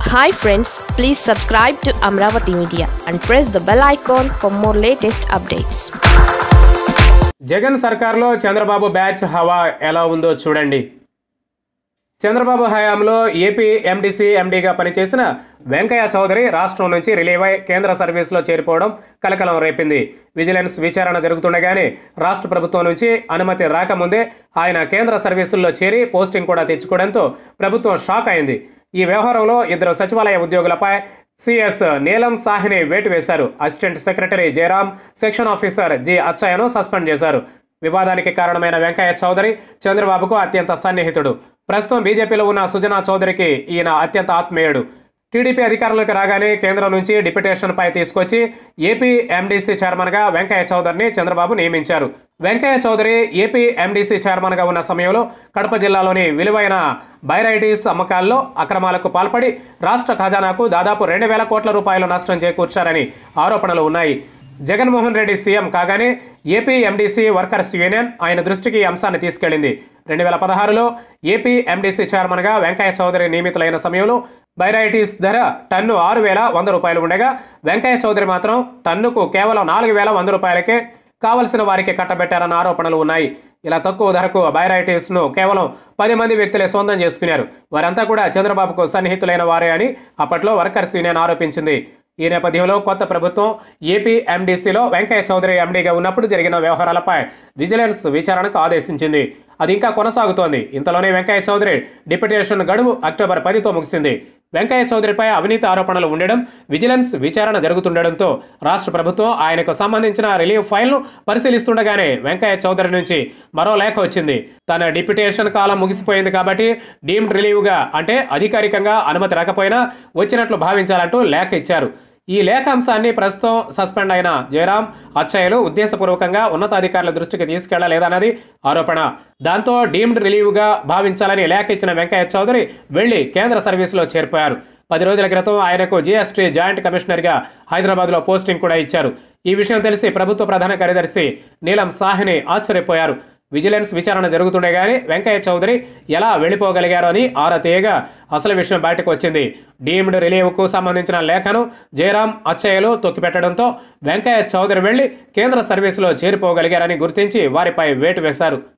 hi friends please subscribe to Amaravati media and press the bell icon for more latest updates Jagan సర్కార్లో Chandrababu batch హవా ఎలా ఉందో చూడండి చంద్రబాబు హయాంలో ఏపీ ఎండీసీ ఎండీగా పనిచేసిన వెంకయ్య చౌదరి రాష్ట్రం నుంచి రిలీవ్ అయి కేంద్ర సర్వీస్లో చేరిపోవడం కలకలం రేపింది విజిలెన్స్ విచారణ జరుగుతుండగానే రాష్ట్ర ప్రభుత్వం నుంచి అనుమతి రాకముందే ఆయన కేంద్ర సర్వీసుల్లో చేరి పోస్టింగ్ కూడా తెచ్చుకోవడంతో ప్రభుత్వం షాక్ అయింది ఈ వ్యవహారంలో ఇద్దరు సచివాలయ ఉద్యోగులపై సిఎస్ నీలం సాహ్ని వేటు వేశారు assistant secretary Jayaram section officer G అచ్చయ్యను సస్పెండ్ చేశారు వివాదానికి కారణమైన వెంకయ్య చౌదరి చంద్రబాబుకు అత్యంత సన్నిహితుడు ప్రస్తుతం బీజేపీలో ఉన్న సుజనా చౌదరికి ఈయన అత్యంత ఆత్మీయుడు టీడీపీ అధికారంలోకి రాగానే కేంద్రం నుంచి డిప్యుటేషన్పై తీసుకొచ్చి ఏపీ ఎండీసీ చైర్మన్గా వెంకయ్య చౌదరిని చంద్రబాబు నియమించారు వెంకయ్య చౌదరి ఏపీ ఎండీసీ చైర్మన్గా ఉన్న సమయంలో కడప జిల్లాలోని విలువైన బైరైటీస్ అమ్మకాల్లో అక్రమాలకు పాల్పడి రాష్ట్ర ఖజానాకు దాదాపు రెండు వేల కోట్ల రూపాయలు నష్టం చేకూర్చారని ఆరోపణలు ఉన్నాయి జగన్మోహన్ రెడ్డి సీఎం కాగానే ఏపీ ఎండీసీ వర్కర్స్ యూనియన్ ఆయన దృష్టికి ఈ అంశాన్ని తీసుకెళ్లింది రెండు వేల పదహారులో ఏపీ ఎండీసీ చైర్మన్గా వెంకయ్య చౌదరి నియమితులైన సమయంలో బైరైటీస్ ధర టన్ను ఆరు వేల వంద రూపాయలు ఉండగా వెంకయ్య చౌదరి మాత్రం టన్నుకు కేవలం నాలుగు వేల వంద రూపాయలకే కావలసిన వారికి కట్టబెట్టారన్న ఆరోపణలు ఉన్నాయి ఇలా తక్కువ ధరకు బైరైటీస్ను కేవలం పది మంది వ్యక్తులే సొంతం చేసుకున్నారు వారంతా కూడా చంద్రబాబుకు సన్నిహితులైన వారే అని అప్పట్లో వర్కర్స్ యూనియన్ ఆరోపించింది ఈ నేపథ్యంలో కొత్త ప్రభుత్వం ఏపీ ఎండీసీలో వెంకయ్య చౌదరి ఎండీగా ఉన్నప్పుడు జరిగిన వ్యవహారాలపై విజిలెన్స్ విచారణకు ఆదేశించింది అది ఇంకా కొనసాగుతోంది ఇంతలోనే వెంకయ్య చౌదరి డిప్యుటేషన్ గడువు అక్టోబర్ పదితో ముగిసింది వెంకయ్య చౌదరిపై అవినీతి ఆరోపణలు ఉండడం విజిలెన్స్ విచారణ జరుగుతుండడంతో రాష్ట్ర ప్రభుత్వం ఆయనకు సంబంధించిన రిలీవ్ ఫైల్ను పరిశీలిస్తుండగానే వెంకయ్య చౌదరి నుంచి మరో లేఖ వచ్చింది తన డిప్యుటేషన్ కాలం ముగిసిపోయింది కాబట్టి డీమ్డ్ రిలీవ్గా అంటే అధికారికంగా అనుమతి రాకపోయినా వచ్చినట్లు భావించాలంటూ లేఖ ఇచ్చారు ఈ లేఖ అంశాన్ని ప్రస్తుతం సస్పెండ్ అయిన జయరాం అచ్చయ్యలు ఉద్దేశపూర్వకంగా ఉన్నతాధికారుల దృష్టికి తీసుకెళ్లలేదన్నది ఆరోపణ దాంతో డీమ్డ్ రిలీవ్గా భావించాలని లేఖ ఇచ్చిన వెంకయ్య చౌదరి వెళ్లి కేంద్ర సర్వీసులో చేరిపోయారు పది రోజుల క్రితం ఆయనకు జీఎస్టీ జాయింట్ కమిషనర్గా హైదరాబాద్లో పోస్టింగ్ కూడా ఇచ్చారు ఈ విషయం తెలిసి ప్రభుత్వ ప్రధాన కార్యదర్శి నీలం సాహ్ని ఆశ్చర్యపోయారు విజిలెన్స్ విచారణ జరుగుతుండగానే వెంకయ్య చౌదరి ఎలా వెళ్ళిపోగలిగారో అని ఆరా తీయగా అసలు విషయం బయటకు వచ్చింది డీమ్డ్ రిలీవ్కు సంబంధించిన లేఖను జయరాం అచ్చయ్యలు తొక్కిపెట్టడంతో వెంకయ్య చౌదరి వెళ్లి కేంద్ర సర్వీసులో చేరిపోగలిగారని గుర్తించి వారిపై వేటు వేశారు